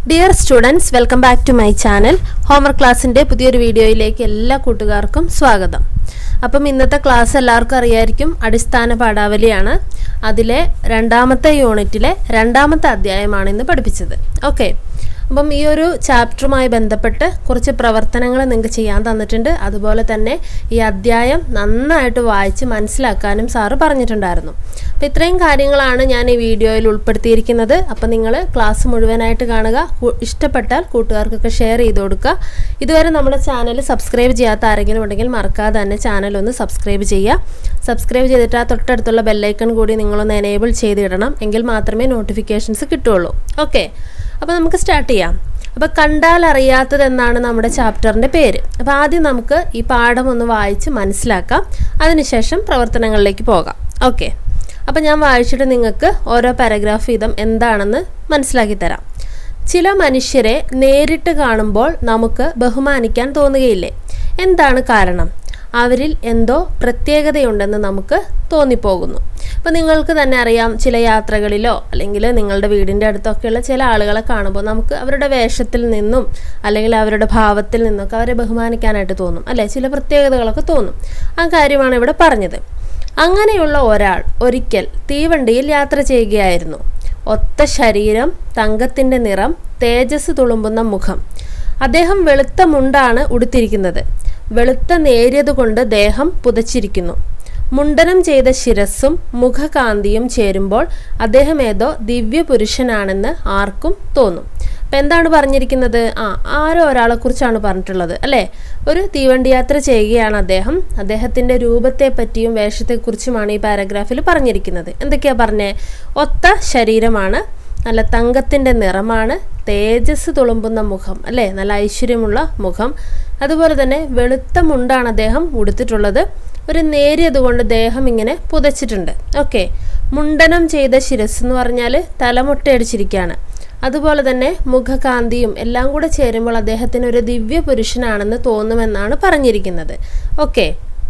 dear students welcome back to my channel homework ക്ലാസ്സിൻ്റെ പുതിയൊരു വീഡിയോയിലേക്ക് എല്ലാ കൂട്ടുകാർക്കും സ്വാഗതം അപ്പം ഇന്നത്തെ ക്ലാസ് എല്ലാവർക്കും അറിയായിരിക്കും അടിസ്ഥാന പാഠാവലിയാണ് അതിലെ രണ്ടാമത്തെ യൂണിറ്റിലെ രണ്ടാമത്തെ അധ്യായമാണ് ഇന്ന് പഠിപ്പിച്ചത് ഓക്കെ അപ്പം ഈ ഒരു ചാപ്റ്ററുമായി ബന്ധപ്പെട്ട് കുറച്ച് പ്രവർത്തനങ്ങൾ നിങ്ങൾക്ക് ചെയ്യാൻ തന്നിട്ടുണ്ട് അതുപോലെ തന്നെ ഈ അധ്യായം നന്നായിട്ട് വായിച്ച് മനസ്സിലാക്കാനും സാറ് പറഞ്ഞിട്ടുണ്ടായിരുന്നു അപ്പം ഇത്രയും കാര്യങ്ങളാണ് ഞാൻ ഈ വീഡിയോയിൽ ഉൾപ്പെടുത്തിയിരിക്കുന്നത് അപ്പം നിങ്ങൾ ക്ലാസ് മുഴുവനായിട്ട് കാണുക കു- ഇഷ്ടപ്പെട്ടാൽ കൂട്ടുകാർക്കൊക്കെ ഷെയർ ചെയ്ത് കൊടുക്കുക ഇതുവരെ നമ്മുടെ ചാനൽ സബ്സ്ക്രൈബ് ചെയ്യാത്ത ആരെങ്കിലും ഉണ്ടെങ്കിൽ മറക്കാതെ തന്നെ ചാനൽ ഒന്ന് സബ്സ്ക്രൈബ് ചെയ്യുക സബ്സ്ക്രൈബ് ചെയ്തിട്ട് ആ തൊട്ടടുത്തുള്ള ബെല്ലൈക്കൺ കൂടി നിങ്ങളൊന്ന് എനേബിൾ ചെയ്തിടണം എങ്കിൽ മാത്രമേ നോട്ടിഫിക്കേഷൻസ് കിട്ടുള്ളൂ ഓക്കെ അപ്പോൾ നമുക്ക് സ്റ്റാർട്ട് ചെയ്യാം അപ്പോൾ കണ്ടാൽ അറിയാത്തത് എന്നാണ് നമ്മുടെ ചാപ്റ്ററിൻ്റെ പേര് അപ്പോൾ ആദ്യം നമുക്ക് ഈ പാഠം ഒന്ന് വായിച്ച് മനസ്സിലാക്കാം അതിനുശേഷം പ്രവർത്തനങ്ങളിലേക്ക് പോകാം ഓക്കെ അപ്പോൾ ഞാൻ വായിച്ചിട്ട് നിങ്ങൾക്ക് ഓരോ പാരഗ്രാഫ് വീതം എന്താണെന്ന് മനസ്സിലാക്കി തരാം ചില മനുഷ്യരെ നേരിട്ട് കാണുമ്പോൾ നമുക്ക് ബഹുമാനിക്കാൻ തോന്നുകയില്ലേ എന്താണ് കാരണം അവരിൽ എന്തോ പ്രത്യേകതയുണ്ടെന്ന് നമുക്ക് തോന്നിപ്പോകുന്നു അപ്പോൾ നിങ്ങൾക്ക് തന്നെ അറിയാം ചില യാത്രകളിലോ അല്ലെങ്കിൽ നിങ്ങളുടെ വീടിൻ്റെ അടുത്തൊക്കെയുള്ള ചില ആളുകളെ കാണുമ്പോൾ നമുക്ക് അവരുടെ വേഷത്തിൽ നിന്നും അല്ലെങ്കിൽ അവരുടെ ഭാവത്തിൽ നിന്നൊക്കെ അവരെ ബഹുമാനിക്കാനായിട്ട് തോന്നും അല്ലേ ചില പ്രത്യേകതകളൊക്കെ തോന്നും ആ കാര്യമാണ് ഇവിടെ പറഞ്ഞത് അങ്ങനെയുള്ള ഒരാൾ ഒരിക്കൽ തീവണ്ടിയിൽ യാത്ര ചെയ്യുകയായിരുന്നു ഒത്ത ശരീരം തങ്കത്തിൻ്റെ നിറം തേജസ് തുളുമ്പുന്ന മുഖം അദ്ദേഹം വെളുത്ത മുണ്ടാണ് ഉടുത്തിരിക്കുന്നത് വെളുത്ത നേരിയതുകൊണ്ട് ദേഹം പുതച്ചിരിക്കുന്നു മുണ്ടനം ചെയ്ത ശിരസ്സും മുഖകാന്തിയും ചേരുമ്പോൾ അദ്ദേഹം ഏതോ ദിവ്യ പുരുഷനാണെന്ന് ആർക്കും തോന്നും അപ്പം എന്താണ് പറഞ്ഞിരിക്കുന്നത് ആ ആരോ ഒരാളെ കുറിച്ചാണ് പറഞ്ഞിട്ടുള്ളത് അല്ലേ ഒരു തീവണ്ടി യാത്ര ചെയ്യുകയാണ് അദ്ദേഹം അദ്ദേഹത്തിൻ്റെ രൂപത്തെ പറ്റിയും വേഷത്തെക്കുറിച്ചുമാണ് ഈ പാരഗ്രാഫിൽ പറഞ്ഞിരിക്കുന്നത് എന്തൊക്കെയാ പറഞ്ഞേ ഒത്ത ശരീരമാണ് നല്ല തങ്കത്തിൻ്റെ നിറമാണ് തേജസ് തുളുമ്പുന്ന മുഖം അല്ലേ നല്ല ഐശ്വര്യമുള്ള മുഖം അതുപോലെ തന്നെ വെളുത്ത മുണ്ടാണ് അദ്ദേഹം ഉടുത്തിട്ടുള്ളത് ഒരു നേരിയതുകൊണ്ട് ദേഹം ഇങ്ങനെ പുതച്ചിട്ടുണ്ട് ഓക്കെ മുണ്ടനം ചെയ്ത ശിരസ് എന്ന് പറഞ്ഞാൽ തലമുട്ടയടിച്ചിരിക്കുകയാണ് അതുപോലെ തന്നെ മുഖകാന്തിയും എല്ലാം കൂടെ ചേരുമ്പോൾ അദ്ദേഹത്തിന് ഒരു ദിവ്യ പുരുഷനാണെന്ന് തോന്നുമെന്നാണ് പറഞ്ഞിരിക്കുന്നത് ഓക്കെ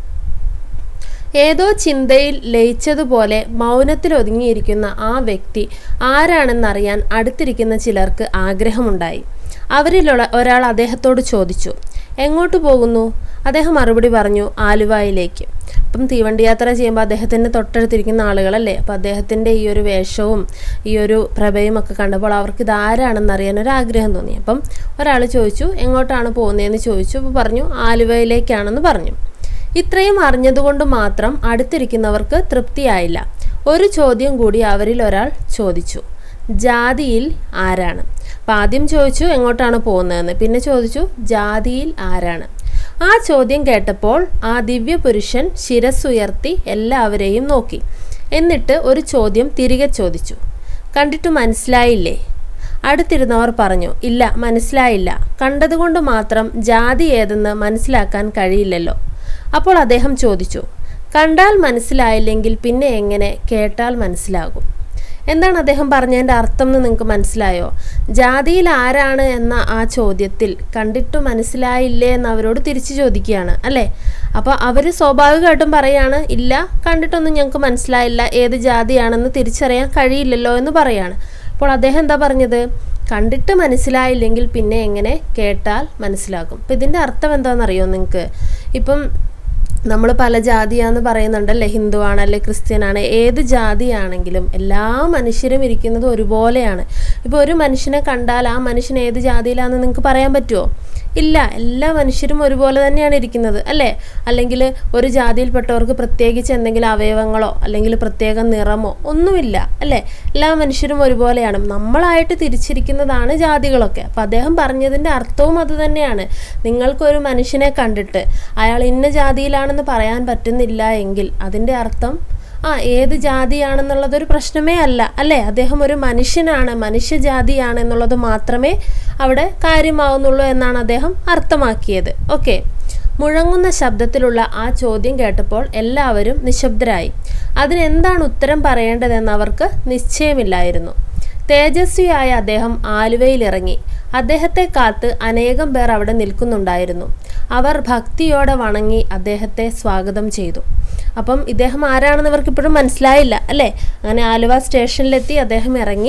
ഏതോ ചിന്തയിൽ ലയിച്ചതുപോലെ മൗനത്തിൽ ഒതുങ്ങിയിരിക്കുന്ന ആ വ്യക്തി ആരാണെന്നറിയാൻ അടുത്തിരിക്കുന്ന ചിലർക്ക് ആഗ്രഹമുണ്ടായി അവരിലുള്ള ഒരാൾ അദ്ദേഹത്തോട് ചോദിച്ചു എങ്ങോട്ട് പോകുന്നു അദ്ദേഹം മറുപടി പറഞ്ഞു ആലുവായിലേക്ക് അപ്പം തീവണ്ടി യാത്ര ചെയ്യുമ്പോൾ അദ്ദേഹത്തിൻ്റെ തൊട്ടടുത്തിരിക്കുന്ന ആളുകളല്ലേ അപ്പോൾ അദ്ദേഹത്തിൻ്റെ ഈ ഒരു വേഷവും ഈ ഒരു പ്രഭയും ഒക്കെ കണ്ടപ്പോൾ അവർക്ക് ഇത് ആരാണെന്ന് അറിയാൻ ഒരു ആഗ്രഹം തോന്നി അപ്പം ഒരാൾ ചോദിച്ചു എങ്ങോട്ടാണ് പോകുന്നതെന്ന് ചോദിച്ചു അപ്പോൾ പറഞ്ഞു ആലുവയിലേക്കാണെന്ന് പറഞ്ഞു ഇത്രയും അറിഞ്ഞതുകൊണ്ട് മാത്രം അടുത്തിരിക്കുന്നവർക്ക് തൃപ്തിയായില്ല ഒരു ചോദ്യം കൂടി അവരിൽ ഒരാൾ ചോദിച്ചു ജാതിയിൽ ആരാണ് അപ്പം ആദ്യം ചോദിച്ചു എങ്ങോട്ടാണ് പോകുന്നതെന്ന് പിന്നെ ചോദിച്ചു ജാതിയിൽ ആരാണ് ആ ചോദ്യം കേട്ടപ്പോൾ ആ ദിവ്യപുരുഷൻ ശിരസ്സുയർത്തി എല്ലാവരെയും നോക്കി എന്നിട്ട് ഒരു ചോദ്യം തിരികെ ചോദിച്ചു കണ്ടിട്ട് മനസ്സിലായില്ലേ അടുത്തിരുന്നവർ പറഞ്ഞു ഇല്ല മനസ്സിലായില്ല കണ്ടതുകൊണ്ട് മാത്രം ജാതി ഏതെന്ന് മനസ്സിലാക്കാൻ കഴിയില്ലല്ലോ അപ്പോൾ അദ്ദേഹം ചോദിച്ചു കണ്ടാൽ മനസ്സിലായില്ലെങ്കിൽ പിന്നെ എങ്ങനെ കേട്ടാൽ മനസ്സിലാകും എന്താണ് അദ്ദേഹം പറഞ്ഞതിൻ്റെ അർത്ഥം എന്ന് നിങ്ങൾക്ക് മനസ്സിലായോ ജാതിയിൽ ആരാണ് എന്ന ആ ചോദ്യത്തിൽ കണ്ടിട്ട് മനസ്സിലായില്ലേ എന്ന് അവരോട് തിരിച്ചു ചോദിക്കുകയാണ് അല്ലേ അപ്പോൾ അവർ സ്വാഭാവികമായിട്ടും പറയാണ് ഇല്ല കണ്ടിട്ടൊന്നും ഞങ്ങൾക്ക് മനസ്സിലായില്ല ഏത് ജാതിയാണെന്ന് തിരിച്ചറിയാൻ കഴിയില്ലല്ലോ എന്ന് പറയാണ് അപ്പോൾ അദ്ദേഹം എന്താ പറഞ്ഞത് കണ്ടിട്ട് മനസ്സിലായില്ലെങ്കിൽ പിന്നെ എങ്ങനെ കേട്ടാൽ മനസ്സിലാകും അപ്പം ഇതിൻ്റെ അർത്ഥം എന്താണെന്നറിയോ നിങ്ങൾക്ക് ഇപ്പം നമ്മൾ പല ജാതിയാന്ന് പറയുന്നുണ്ടല്ലേ ഹിന്ദു ആണല്ലേ ക്രിസ്ത്യനാണ് ഏത് ജാതിയാണെങ്കിലും എല്ലാ മനുഷ്യരും ഇരിക്കുന്നത് ഒരുപോലെയാണ് ഇപ്പോൾ ഒരു മനുഷ്യനെ കണ്ടാൽ ആ മനുഷ്യൻ ഏത് ജാതിയിലാണെന്ന് നിങ്ങൾക്ക് പറയാൻ പറ്റുമോ ഇല്ല എല്ലാ മനുഷ്യരും ഒരുപോലെ തന്നെയാണ് ഇരിക്കുന്നത് അല്ലേ അല്ലെങ്കിൽ ഒരു ജാതിയിൽപ്പെട്ടവർക്ക് പ്രത്യേകിച്ച് എന്തെങ്കിലും അവയവങ്ങളോ അല്ലെങ്കിൽ പ്രത്യേക നിറമോ ഒന്നുമില്ല അല്ലേ എല്ലാ മനുഷ്യരും ഒരുപോലെയാണ് നമ്മളായിട്ട് തിരിച്ചിരിക്കുന്നതാണ് ജാതികളൊക്കെ അപ്പോൾ അദ്ദേഹം പറഞ്ഞതിൻ്റെ അർത്ഥവും അത് തന്നെയാണ് നിങ്ങൾക്കൊരു മനുഷ്യനെ കണ്ടിട്ട് അയാൾ ഇന്ന ജാതിയിലാണെന്ന് പറയാൻ പറ്റുന്നില്ല എങ്കിൽ അതിൻ്റെ അർത്ഥം ആ ഏത് ജാതിയാണെന്നുള്ളതൊരു പ്രശ്നമേ അല്ല അല്ലേ അദ്ദേഹം ഒരു മനുഷ്യനാണ് മനുഷ്യജാതിയാണ് എന്നുള്ളത് മാത്രമേ അവിടെ കാര്യമാവുന്നുള്ളൂ എന്നാണ് അദ്ദേഹം അർത്ഥമാക്കിയത് ഓക്കെ മുഴങ്ങുന്ന ശബ്ദത്തിലുള്ള ആ ചോദ്യം കേട്ടപ്പോൾ എല്ലാവരും നിശബ്ദരായി അതിനെന്താണ് ഉത്തരം പറയേണ്ടതെന്ന് അവർക്ക് നിശ്ചയമില്ലായിരുന്നു തേജസ്വിയായ അദ്ദേഹം ആലുവയിലിറങ്ങി അദ്ദേഹത്തെ കാത്ത് അനേകം പേർ അവിടെ നിൽക്കുന്നുണ്ടായിരുന്നു അവർ ഭക്തിയോടെ വണങ്ങി അദ്ദേഹത്തെ സ്വാഗതം ചെയ്തു അപ്പം ഇദ്ദേഹം ആരാണെന്ന് അവർക്ക് ഇപ്പോഴും മനസ്സിലായില്ല അല്ലേ അങ്ങനെ ആലുവ സ്റ്റേഷനിലെത്തി അദ്ദേഹം ഇറങ്ങി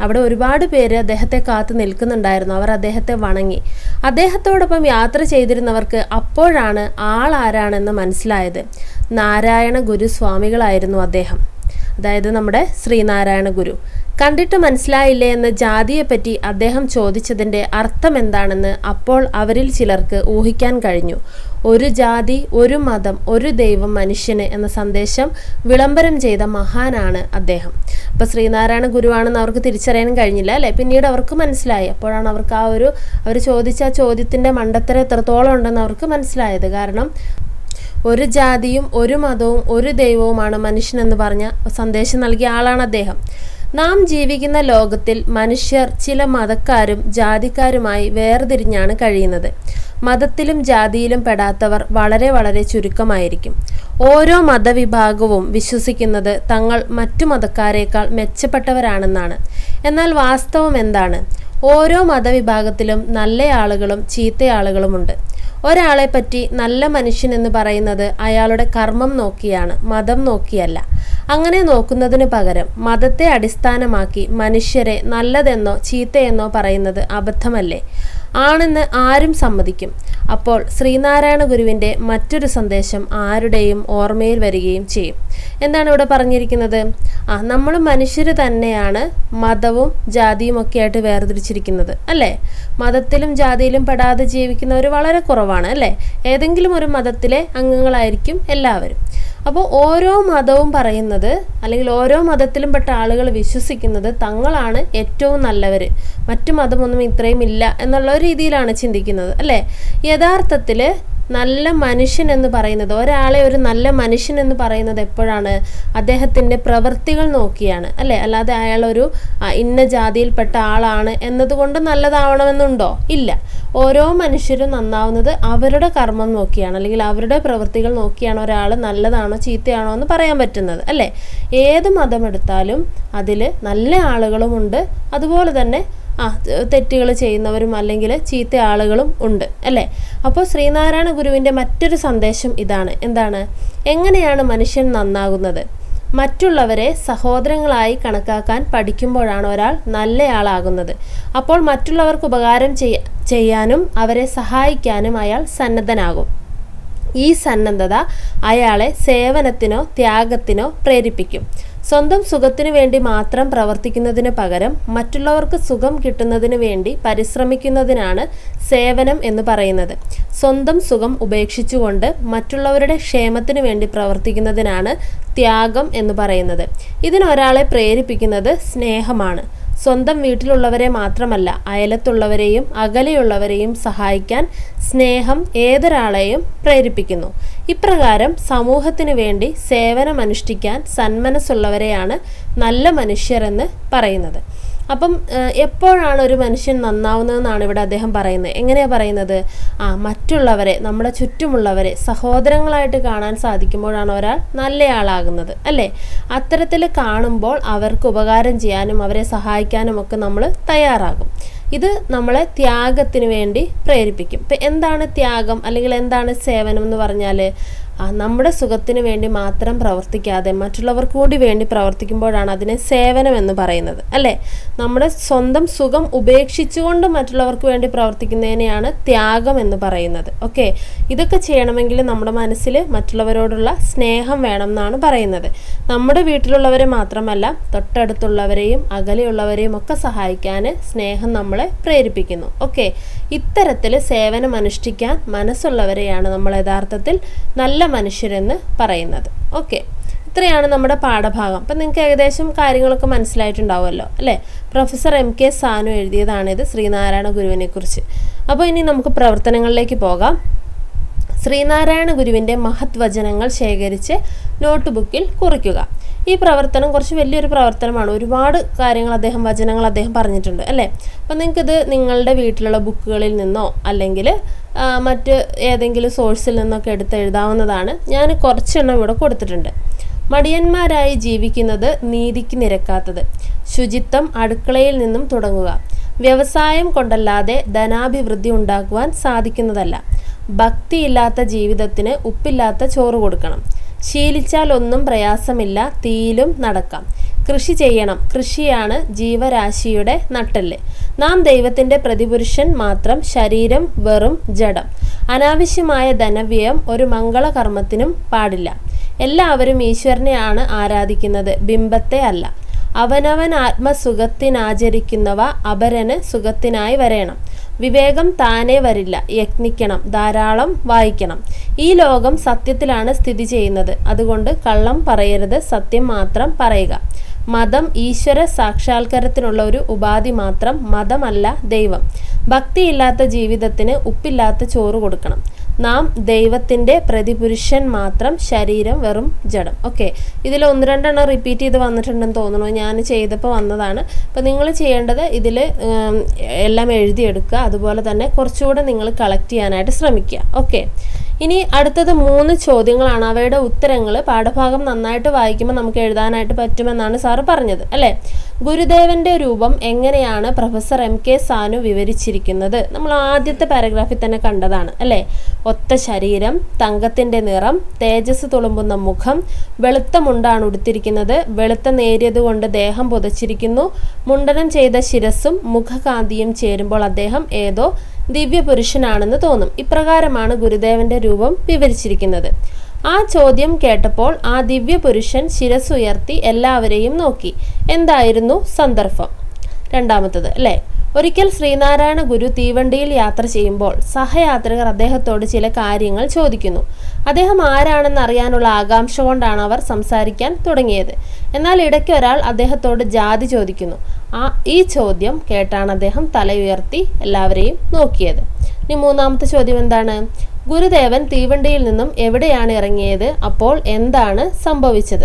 അവിടെ ഒരുപാട് പേര് അദ്ദേഹത്തെ കാത്തു നിൽക്കുന്നുണ്ടായിരുന്നു അവർ അദ്ദേഹത്തെ വണങ്ങി അദ്ദേഹത്തോടൊപ്പം യാത്ര ചെയ്തിരുന്നവർക്ക് അപ്പോഴാണ് ആളാരാണെന്ന് മനസ്സിലായത് നാരായണ ഗുരുസ്വാമികളായിരുന്നു അദ്ദേഹം അതായത് നമ്മുടെ ശ്രീനാരായണ ഗുരു കണ്ടിട്ട് മനസ്സിലായില്ലേ എന്ന് ജാതിയെപ്പറ്റി അദ്ദേഹം ചോദിച്ചതിൻ്റെ അർത്ഥം എന്താണെന്ന് അപ്പോൾ അവരിൽ ചിലർക്ക് ഊഹിക്കാൻ കഴിഞ്ഞു ഒരു ജാതി ഒരു മതം ഒരു ദൈവം മനുഷ്യന് എന്ന സന്ദേശം വിളംബരം ചെയ്ത മഹാനാണ് അദ്ദേഹം അപ്പോൾ ശ്രീനാരായണ ഗുരുവാണെന്ന് അവർക്ക് തിരിച്ചറിയാൻ കഴിഞ്ഞില്ല അല്ലേ പിന്നീട് അവർക്ക് മനസ്സിലായി അപ്പോഴാണ് അവർക്ക് ആ ഒരു അവർ ചോദിച്ച ആ ചോദ്യത്തിൻ്റെ മണ്ടത്തരം എത്രത്തോളം ഉണ്ടെന്ന് അവർക്ക് മനസ്സിലായത് കാരണം ഒരു ജാതിയും ഒരു മതവും ഒരു ദൈവവുമാണ് മനുഷ്യനെന്ന് പറഞ്ഞ സന്ദേശം നൽകിയ ആളാണ് അദ്ദേഹം നാം ജീവിക്കുന്ന ലോകത്തിൽ മനുഷ്യർ ചില മതക്കാരും ജാതിക്കാരുമായി വേർതിരിഞ്ഞാണ് കഴിയുന്നത് മതത്തിലും ജാതിയിലും പെടാത്തവർ വളരെ വളരെ ചുരുക്കമായിരിക്കും ഓരോ മതവിഭാഗവും വിശ്വസിക്കുന്നത് തങ്ങൾ മറ്റു മതക്കാരേക്കാൾ മെച്ചപ്പെട്ടവരാണെന്നാണ് എന്നാൽ വാസ്തവം എന്താണ് ഓരോ മതവിഭാഗത്തിലും നല്ല ആളുകളും ചീത്ത ആളുകളുമുണ്ട് ഒരാളെ പറ്റി നല്ല മനുഷ്യൻ എന്ന് പറയുന്നത് അയാളുടെ കർമ്മം നോക്കിയാണ് മതം നോക്കിയല്ല അങ്ങനെ നോക്കുന്നതിന് പകരം മതത്തെ അടിസ്ഥാനമാക്കി മനുഷ്യരെ നല്ലതെന്നോ ചീത്തയെന്നോ പറയുന്നത് അബദ്ധമല്ലേ ആണെന്ന് ആരും സമ്മതിക്കും അപ്പോൾ ശ്രീനാരായണ ഗുരുവിൻ്റെ മറ്റൊരു സന്ദേശം ആരുടെയും ഓർമ്മയിൽ വരികയും ചെയ്യും എന്താണ് ഇവിടെ പറഞ്ഞിരിക്കുന്നത് ആ നമ്മൾ മനുഷ്യർ തന്നെയാണ് മതവും ജാതിയും ഒക്കെ ആയിട്ട് വേർതിരിച്ചിരിക്കുന്നത് അല്ലേ മതത്തിലും ജാതിയിലും പെടാതെ ജീവിക്കുന്നവർ വളരെ കുറവാണ് അല്ലേ ഏതെങ്കിലും ഒരു മതത്തിലെ അംഗങ്ങളായിരിക്കും എല്ലാവരും അപ്പോൾ ഓരോ മതവും പറയുന്നത് അല്ലെങ്കിൽ ഓരോ മതത്തിലും പെട്ട ആളുകൾ വിശ്വസിക്കുന്നത് തങ്ങളാണ് ഏറ്റവും നല്ലവർ മറ്റു മതമൊന്നും ഇത്രയും ഇല്ല എന്നുള്ള ഒരു രീതിയിലാണ് ചിന്തിക്കുന്നത് അല്ലേ യഥാർത്ഥത്തിൽ നല്ല മനുഷ്യൻ എന്ന് പറയുന്നത് ഒരാളെ ഒരു നല്ല മനുഷ്യൻ എന്ന് പറയുന്നത് എപ്പോഴാണ് അദ്ദേഹത്തിൻ്റെ പ്രവൃത്തികൾ നോക്കിയാണ് അല്ലേ അല്ലാതെ അയാൾ ഒരു ആ, ഇന്ന ജാതിയിൽപ്പെട്ട ആളാണ് എന്നതുകൊണ്ട് നല്ലതാവണമെന്നുണ്ടോ ഇല്ല ഓരോ മനുഷ്യരും നന്നാവുന്നത് അവരുടെ കർമ്മം നോക്കിയാണ് അല്ലെങ്കിൽ അവരുടെ പ്രവൃത്തികൾ നോക്കിയാണ് ഒരാൾ നല്ലതാണോ ചീത്തയാണോ എന്ന് പറയാൻ പറ്റുന്നത് അല്ലേ ഏത് മതമെടുത്താലും അതിൽ നല്ല ആളുകളുമുണ്ട് അതുപോലെ തന്നെ ആ തെറ്റുകൾ ചെയ്യുന്നവരും അല്ലെങ്കിൽ ചീത്ത ആളുകളും ഉണ്ട് അല്ലേ അപ്പോൾ ശ്രീനാരായണ ഗുരുവിൻ്റെ മറ്റൊരു സന്ദേശം ഇതാണ് എന്താണ് എങ്ങനെയാണ് മനുഷ്യൻ നന്നാകുന്നത് മറ്റുള്ളവരെ സഹോദരങ്ങളായി കണക്കാക്കാൻ പഠിക്കുമ്പോഴാണ് ഒരാൾ നല്ലയാളാകുന്നത് അപ്പോൾ മറ്റുള്ളവർക്ക് ഉപകാരം ചെയ്യ ചെയ്യാനും അവരെ സഹായിക്കാനും അയാൾ സന്നദ്ധനാകും ഈ സന്നദ്ധത അയാളെ സേവനത്തിനോ ത്യാഗത്തിനോ പ്രേരിപ്പിക്കും സ്വന്തം സുഖത്തിനു വേണ്ടി മാത്രം പ്രവർത്തിക്കുന്നതിന് പകരം മറ്റുള്ളവർക്ക് സുഖം കിട്ടുന്നതിന് വേണ്ടി പരിശ്രമിക്കുന്നതിനാണ് സേവനം എന്ന് പറയുന്നത് സ്വന്തം സുഖം ഉപേക്ഷിച്ചുകൊണ്ട് മറ്റുള്ളവരുടെ ക്ഷേമത്തിനു വേണ്ടി പ്രവർത്തിക്കുന്നതിനാണ് ത്യാഗം എന്ന് പറയുന്നത് ഇതിനൊരാളെ പ്രേരിപ്പിക്കുന്നത് സ്നേഹമാണ് സ്വന്തം വീട്ടിലുള്ളവരെ മാത്രമല്ല അയലത്തുള്ളവരെയും അകലെയുള്ളവരെയും സഹായിക്കാൻ സ്നേഹം ഏതൊരാളെയും പ്രേരിപ്പിക്കുന്നു ഇപ്രകാരം സമൂഹത്തിന് വേണ്ടി സേവനമനുഷ്ഠിക്കാൻ സന്മനസ്സുള്ളവരെയാണ് നല്ല മനുഷ്യരെന്ന് പറയുന്നത് അപ്പം ഏഹ്, എപ്പോഴാണ് ഒരു മനുഷ്യൻ നന്നാവുന്നതെന്നാണ് ഇവിടെ അദ്ദേഹം പറയുന്നത് എങ്ങനെയാണ് പറയുന്നത് ആ മറ്റുള്ളവരെ നമ്മുടെ ചുറ്റുമുള്ളവരെ സഹോദരങ്ങളായിട്ട് കാണാൻ സാധിക്കുമ്പോഴാണ് ഒരാൾ നല്ലയാളാകുന്നത് അല്ലേ അത്തരത്തിൽ കാണുമ്പോൾ അവർക്ക് ഉപകാരം ചെയ്യാനും അവരെ സഹായിക്കാനും ഒക്കെ നമ്മൾ തയ്യാറാകും ഇത് നമ്മളെ ത്യാഗത്തിന് വേണ്ടി പ്രേരിപ്പിക്കും ഇപ്പം എന്താണ് ത്യാഗം അല്ലെങ്കിൽ എന്താണ് സേവനം എന്ന് പറഞ്ഞാൽ ആ, നമ്മുടെ സുഖത്തിന് വേണ്ടി മാത്രം പ്രവർത്തിക്കാതെ മറ്റുള്ളവർക്ക് കൂടി വേണ്ടി പ്രവർത്തിക്കുമ്പോഴാണ് അതിനെ സേവനം എന്ന് പറയുന്നത് അല്ലേ നമ്മുടെ സ്വന്തം സുഖം ഉപേക്ഷിച്ചുകൊണ്ട് മറ്റുള്ളവർക്ക് വേണ്ടി പ്രവർത്തിക്കുന്നതിനെയാണ് ത്യാഗം എന്ന് പറയുന്നത് ഓക്കെ ഇതൊക്കെ ചെയ്യണമെങ്കിൽ നമ്മുടെ മനസ്സിൽ മറ്റുള്ളവരോടുള്ള സ്നേഹം വേണം എന്നാണ് പറയുന്നത് നമ്മുടെ വീട്ടിലുള്ളവരെ മാത്രമല്ല തൊട്ടടുത്തുള്ളവരെയും അകലെയുള്ളവരെയും ഒക്കെ സഹായിക്കാൻ സ്നേഹം നമ്മളെ പ്രേരിപ്പിക്കുന്നു ഓക്കെ ഇത്തരത്തിൽ സേവനം അനുഷ്ഠിക്കാൻ മനസ്സുള്ളവരെയാണ് നമ്മൾ യഥാർത്ഥത്തിൽ നല്ല മനുഷ്യരെന്ന് പറയുന്നത് ഓക്കെ ഇത്രയാണ് നമ്മുടെ പാഠഭാഗം അപ്പം നിങ്ങൾക്ക് ഏകദേശം കാര്യങ്ങളൊക്കെ മനസ്സിലായിട്ടുണ്ടാവുമല്ലോ അല്ലേ പ്രൊഫസർ എം കെ സാനു എഴുതിയതാണിത് ശ്രീനാരായണ ഗുരുവിനെ കുറിച്ച് അപ്പോൾ ഇനി നമുക്ക് പ്രവർത്തനങ്ങളിലേക്ക് പോകാം ശ്രീനാരായണ ഗുരുവിൻ്റെ മഹത് വചനങ്ങൾ ശേഖരിച്ച് നോട്ട് ബുക്കിൽ കുറിക്കുക ഈ പ്രവർത്തനം കുറച്ച് വലിയൊരു പ്രവർത്തനമാണ് ഒരുപാട് കാര്യങ്ങൾ അദ്ദേഹം വചനങ്ങൾ അദ്ദേഹം പറഞ്ഞിട്ടുണ്ട് അല്ലേ അപ്പം നിങ്ങൾക്കിത് നിങ്ങളുടെ വീട്ടിലുള്ള ബുക്കുകളിൽ നിന്നോ അല്ലെങ്കിൽ ആ, മറ്റ് ഏതെങ്കിലും സോഴ്സിൽ നിന്നൊക്കെ എടുത്ത് എഴുതാവുന്നതാണ് ഞാൻ കുറച്ചെണ്ണം ഇവിടെ കൊടുത്തിട്ടുണ്ട് മടിയന്മാരായി ജീവിക്കുന്നത് നീതിക്ക് നിരക്കാത്തത് ശുചിത്വം അടുക്കളയിൽ നിന്നും തുടങ്ങുക വ്യവസായം കൊണ്ടല്ലാതെ ധനാഭിവൃദ്ധി ഉണ്ടാക്കുവാൻ സാധിക്കുന്നതല്ല ഭക്തിയില്ലാത്ത ജീവിതത്തിന് ഉപ്പില്ലാത്ത ചോറ് കൊടുക്കണം ശീലിച്ചാൽ ഒന്നും പ്രയാസമില്ല തീയിലും നടക്കാം കൃഷി ചെയ്യണം കൃഷിയാണ് ജീവരാശിയുടെ നട്ടെല്ല് നാം ദൈവത്തിൻ്റെ പ്രതിപുരുഷൻ മാത്രം ശരീരം വെറും ജഡം അനാവശ്യമായ ധനവ്യയം ഒരു മംഗളകർമ്മത്തിനും പാടില്ല എല്ലാവരും ഈശ്വരനെയാണ് ആരാധിക്കുന്നത് ബിംബത്തെ അല്ല അവനവൻ ആത്മസുഖത്തിനാചരിക്കുന്നവ അപരന് സുഖത്തിനായി വരേണം വിവേകം താനേ വരില്ല യത്നിക്കണം ധാരാളം വായിക്കണം ഈ ലോകം സത്യത്തിലാണ് സ്ഥിതി ചെയ്യുന്നത് അതുകൊണ്ട് കള്ളം പറയരുത് സത്യം മാത്രം പറയുക മതം ഈശ്വര സാക്ഷാത്കാരത്തിനുള്ള ഒരു ഉപാധി മാത്രം മതമല്ല ദൈവം ഭക്തിയില്ലാത്ത ജീവിതത്തിന് ഉപ്പില്ലാത്ത ചോറ് കൊടുക്കണം നാം ദൈവത്തിൻ്റെ പ്രതിപുരുഷൻ മാത്രം ശരീരം വെറും ജഡം ഓക്കെ ഇതിൽ ഒന്ന് രണ്ടെണ്ണം റിപ്പീറ്റ് ചെയ്ത് വന്നിട്ടുണ്ടെന്ന് തോന്നുന്നു ഞാൻ ചെയ്തപ്പോൾ വന്നതാണ് അപ്പോൾ നിങ്ങൾ ചെയ്യേണ്ടത് ഇതിൽ എല്ലാം എഴുതിയെടുക്കുക അതുപോലെ തന്നെ കുറച്ചുകൂടെ നിങ്ങൾ കളക്ട് ചെയ്യാനായിട്ട് ശ്രമിക്കുക ഓക്കെ ഇനി അടുത്തത് മൂന്ന് ചോദ്യങ്ങളാണ് അവയുടെ ഉത്തരങ്ങൾ പാഠഭാഗം നന്നായിട്ട് വായിക്കുമ്പോൾ നമുക്ക് എഴുതാനായിട്ട് പറ്റുമെന്നാണ് സാറ് പറഞ്ഞത് അല്ലേ ഗുരുദേവന്റെ രൂപം എങ്ങനെയാണ് പ്രൊഫസർ എം കെ സാനു വിവരിച്ചിരിക്കുന്നത് നമ്മൾ ആദ്യത്തെ പാരഗ്രാഫിൽ തന്നെ കണ്ടതാണ് അല്ലേ ഒത്ത ശരീരം തങ്കത്തിന്റെ നിറം തേജസ് തുളുമ്പുന്ന മുഖം വെളുത്ത മുണ്ടാണ് ഉടുത്തിരിക്കുന്നത് വെളുത്ത നേരിയത് കൊണ്ട് ദേഹം പുതച്ചിരിക്കുന്നു മുണ്ടനം ചെയ്ത ശിരസും മുഖകാന്തിയും ചേരുമ്പോൾ അദ്ദേഹം ഏതോ ദിവ്യപുരുഷനാണെന്ന് തോന്നും ഇപ്രകാരമാണ് ഗുരുദേവന്റെ രൂപം വിവരിച്ചിരിക്കുന്നത് ആ ചോദ്യം കേട്ടപ്പോൾ ആ ദിവ്യപുരുഷൻ ശിരസുയർത്തി എല്ലാവരെയും നോക്കി എന്തായിരുന്നു സന്ദർഭം രണ്ടാമത്തത് അല്ലേ ഒരിക്കൽ ശ്രീനാരായണ ഗുരു തീവണ്ടിയിൽ യാത്ര ചെയ്യുമ്പോൾ സഹയാത്രികർ അദ്ദേഹത്തോട് ചില കാര്യങ്ങൾ ചോദിക്കുന്നു അദ്ദേഹം ആരാണെന്ന് അറിയാനുള്ള ആകാംക്ഷ കൊണ്ടാണ് അവർ സംസാരിക്കാൻ തുടങ്ങിയത് എന്നാൽ ഇടയ്ക്ക് ഒരാൾ അദ്ദേഹത്തോട് ജാതി ചോദിക്കുന്നു ആ ഈ ചോദ്യം കേട്ടാണ് അദ്ദേഹം തല ഉയർത്തി എല്ലാവരെയും നോക്കിയത് ഇനി മൂന്നാമത്തെ ചോദ്യം എന്താണ് ഗുരുദേവൻ തീവണ്ടിയിൽ നിന്നും എവിടെയാണ് ഇറങ്ങിയത് അപ്പോൾ എന്താണ് സംഭവിച്ചത്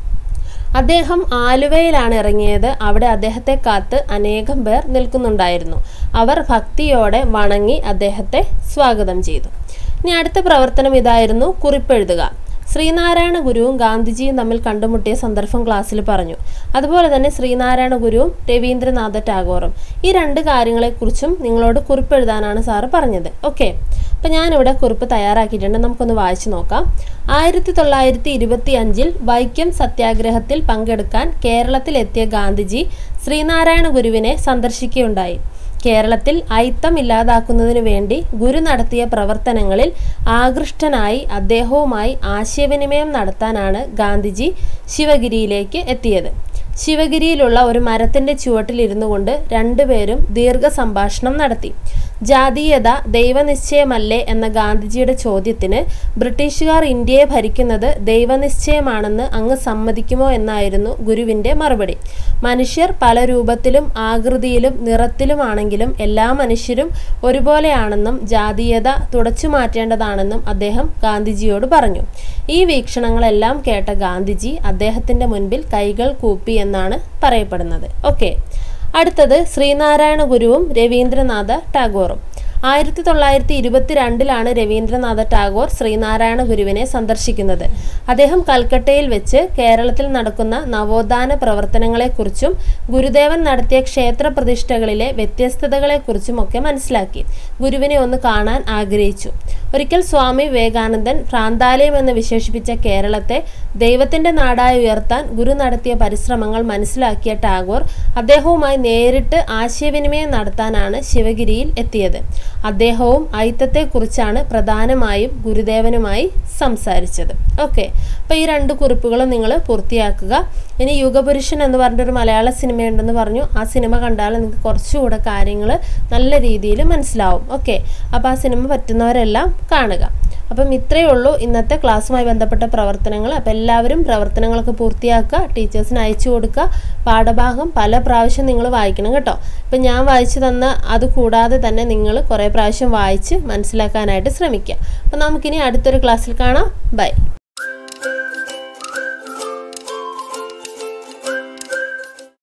അദ്ദേഹം ആലുവയിലാണ് ഇറങ്ങിയത് അവിടെ അദ്ദേഹത്തെ കാത്ത് അനേകം പേർ നിൽക്കുന്നുണ്ടായിരുന്നു അവർ ഭക്തിയോടെ വണങ്ങി അദ്ദേഹത്തെ സ്വാഗതം ചെയ്തു ഇനി അടുത്ത പ്രവർത്തനം ഇതായിരുന്നു കുറിപ്പെഴുതുക ശ്രീനാരായണ ഗുരുവും ഗാന്ധിജിയും തമ്മിൽ കണ്ടുമുട്ടിയ സന്ദർഭം ക്ലാസ്സിൽ പറഞ്ഞു അതുപോലെ തന്നെ ശ്രീനാരായണ ഗുരുവും രവീന്ദ്രനാഥ ടാഗോറും ഈ രണ്ട് കാര്യങ്ങളെക്കുറിച്ചും നിങ്ങളോട് കുറിപ്പെഴുതാനാണ് സാറ് പറഞ്ഞത് ഓക്കെ അപ്പം ഞാനിവിടെ കുറിപ്പ് തയ്യാറാക്കിയിട്ടുണ്ട് നമുക്കൊന്ന് വായിച്ചു നോക്കാം ആയിരത്തി തൊള്ളായിരത്തി ഇരുപത്തി അഞ്ചിൽ വൈക്കം സത്യാഗ്രഹത്തിൽ പങ്കെടുക്കാൻ കേരളത്തിലെത്തിയ ഗാന്ധിജി ശ്രീനാരായണ ഗുരുവിനെ സന്ദർശിക്കുകയുണ്ടായി കേരളത്തിൽ അയിത്തം ഇല്ലാതാക്കുന്നതിനു വേണ്ടി ഗുരു നടത്തിയ പ്രവർത്തനങ്ങളിൽ ആകൃഷ്ടനായി അദ്ദേഹവുമായി ആശയവിനിമയം നടത്താനാണ് ഗാന്ധിജി ശിവഗിരിയിലേക്ക് എത്തിയത് ശിവഗിരിയിലുള്ള ഒരു മരത്തിന്റെ ചുവട്ടിലിരുന്നു കൊണ്ട് രണ്ടുപേരും ദീർഘ സംഭാഷണം നടത്തി ജാതീയത ദൈവനിശ്ചയമല്ലേ എന്ന ഗാന്ധിജിയുടെ ചോദ്യത്തിന് ബ്രിട്ടീഷുകാർ ഇന്ത്യയെ ഭരിക്കുന്നത് ദൈവനിശ്ചയമാണെന്ന് അങ്ങ് സമ്മതിക്കുമോ എന്നായിരുന്നു ഗുരുവിന്റെ മറുപടി മനുഷ്യർ പല രൂപത്തിലും ആകൃതിയിലും നിറത്തിലുമാണെങ്കിലും എല്ലാ മനുഷ്യരും ഒരുപോലെയാണെന്നും ജാതീയത തുടച്ചു മാറ്റേണ്ടതാണെന്നും അദ്ദേഹം ഗാന്ധിജിയോട് പറഞ്ഞു ഈ വീക്ഷണങ്ങളെല്ലാം കേട്ട ഗാന്ധിജി അദ്ദേഹത്തിന്റെ മുൻപിൽ കൈകൾ കൂപ്പി എന്നാണ് പറയപ്പെടുന്നത് ഓക്കെ അടുത്തത് ശ്രീനാരായണ ഗുരുവും രവീന്ദ്രനാഥ ടാഗോറും ആയിരത്തി തൊള്ളായിരത്തി ഇരുപത്തിരണ്ടിലാണ് രവീന്ദ്രനാഥ ടാഗോർ ശ്രീനാരായണ ഗുരുവിനെ സന്ദർശിക്കുന്നത് അദ്ദേഹം കൽക്കട്ടയിൽ വെച്ച് കേരളത്തിൽ നടക്കുന്ന നവോത്ഥാന പ്രവർത്തനങ്ങളെക്കുറിച്ചും ഗുരുദേവൻ നടത്തിയ ക്ഷേത്ര പ്രതിഷ്ഠകളിലെ വ്യത്യസ്തതകളെക്കുറിച്ചും ഒക്കെ മനസ്സിലാക്കി ഗുരുവിനെ ഒന്ന് കാണാൻ ആഗ്രഹിച്ചു ഒരിക്കൽ സ്വാമി വിവേകാനന്ദൻ ഭ്രാന്താലയം എന്ന് വിശേഷിപ്പിച്ച കേരളത്തെ ദൈവത്തിന്റെ നാടായി ഉയർത്താൻ ഗുരു നടത്തിയ പരിശ്രമങ്ങൾ മനസ്സിലാക്കിയ ടാഗോർ അദ്ദേഹവുമായി നേരിട്ട് ആശയവിനിമയം നടത്താനാണ് ശിവഗിരിയിൽ എത്തിയത് അദ്ദേഹവും ഐത്തത്തെക്കുറിച്ചാണ് പ്രധാനമായും ഗുരുദേവനുമായി സംസാരിച്ചത് ഓക്കെ അപ്പോൾ ഈ രണ്ട് കുറിപ്പുകളും നിങ്ങൾ പൂർത്തിയാക്കുക ഇനി യുഗപുരുഷൻ എന്ന് പറഞ്ഞൊരു മലയാള സിനിമയുണ്ടെന്ന് പറഞ്ഞു ആ സിനിമ കണ്ടാൽ നിങ്ങൾക്ക് കുറച്ചുകൂടെ കാര്യങ്ങൾ നല്ല രീതിയിൽ മനസ്സിലാവും ഓക്കെ അപ്പോൾ ആ സിനിമ പറ്റുന്നവരെല്ലാം കാണുക അപ്പം ഇത്രയേ ഉള്ളൂ ഇന്നത്തെ ക്ലാസ്സുമായി ബന്ധപ്പെട്ട പ്രവർത്തനങ്ങൾ അപ്പോൾ എല്ലാവരും പ്രവർത്തനങ്ങളൊക്കെ പൂർത്തിയാക്കുക ടീച്ചേഴ്സിന് അയച്ചു കൊടുക്കുക പാഠഭാഗം പല പ്രാവശ്യം നിങ്ങൾ വായിക്കണം കേട്ടോ ഇപ്പം ഞാൻ വായിച്ചു തന്ന അത് കൂടാതെ തന്നെ നിങ്ങൾ കുറേ പ്രാവശ്യം വായിച്ച് മനസ്സിലാക്കാനായിട്ട് ശ്രമിക്കുക അപ്പോൾ നമുക്കിനി അടുത്തൊരു ക്ലാസ്സിൽ കാണാം ബൈ